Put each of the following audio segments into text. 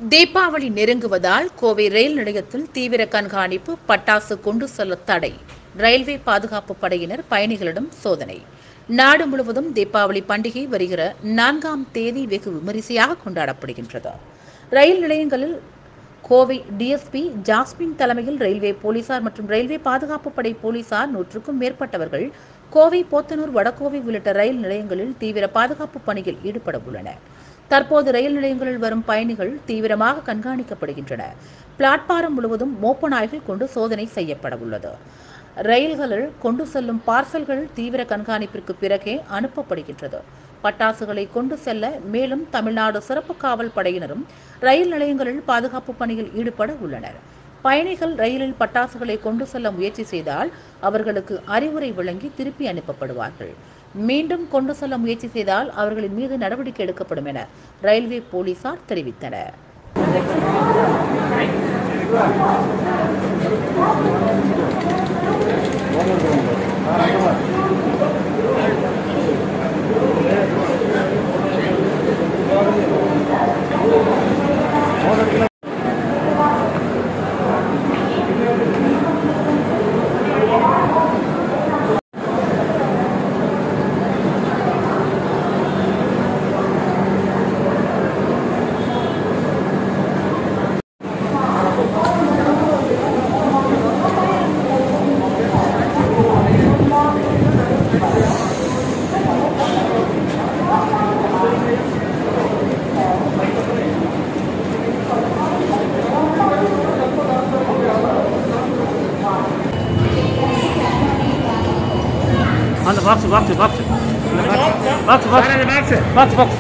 தீபாவளி நெருங்குவதால் கோவை ரயில் நிலையத்தில் தீவிர கண்காணிப்பு பட்டாசு கொண்டு செல்ல தடை ரயில்வே பாதுகாப்பு படையினர் பயணிகளிடம் சோதனை நாடு முழுவதும் தீபாவளி பண்டிகை வருகிற நான்காம் தேதி வெகு விமரிசையாக கொண்டாடப்படுகின்றது ரயில் நிலையங்களில் கோவை டிஎஸ்பி ஜாஸ்மின் தலைமையில் ரயில்வே போலீசார் மற்றும் ரயில்வே பாதுகாப்பு படை போலீசார் நூற்றுக்கும் மேற்பட்டவர்கள் கோவை போத்தனூர் வடகோவை உள்ளிட்ட ரயில் நிலையங்களில் தீவிர பாதுகாப்பு பணியில் ஈடுபட உள்ளனர் தற்போது ரயில் நிலையங்களில் வரும் பயணிகள் தீவிரமாக கண்காணிக்கப்படுகின்றன பிளாட்பாரம் முழுவதும் மோப்ப நாய்கள் கொண்டு சோதனை செய்யப்பட உள்ளது ரயில்களில் கொண்டு செல்லும் பார்சல்கள் தீவிர கண்காணிப்பிற்கு பிறகே அனுப்பப்படுகின்றது பட்டாசுகளை கொண்டு செல்ல மேலும் தமிழ்நாடு சிறப்பு காவல் படையினரும் ரயில் நிலையங்களில் பாதுகாப்பு பணியில் ஈடுபட உள்ளனர் பயணிகள் ரயிலில் பட்டாசுகளை கொண்டு செல்ல முயற்சி செய்தால் அவர்களுக்கு அறிவுரை வழங்கி திருப்பி அனுப்பப்படுவார்கள் மீண்டும் கொண்டு செல்ல முயற்சி செய்தால் அவர்களின் மீது நடவடிக்கை எடுக்கப்படும் என ரயில்வே போலீசார் தெரிவித்தனர் On the box, box, box. Box, box. Box, box.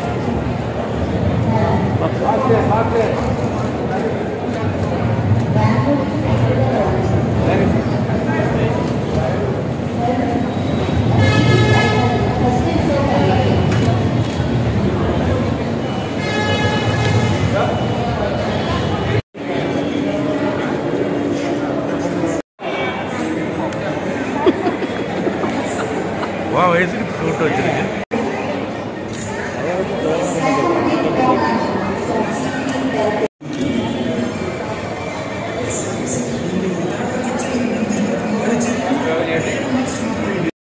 வா வயசுக்கு கூட்டு வச்சிருக்கு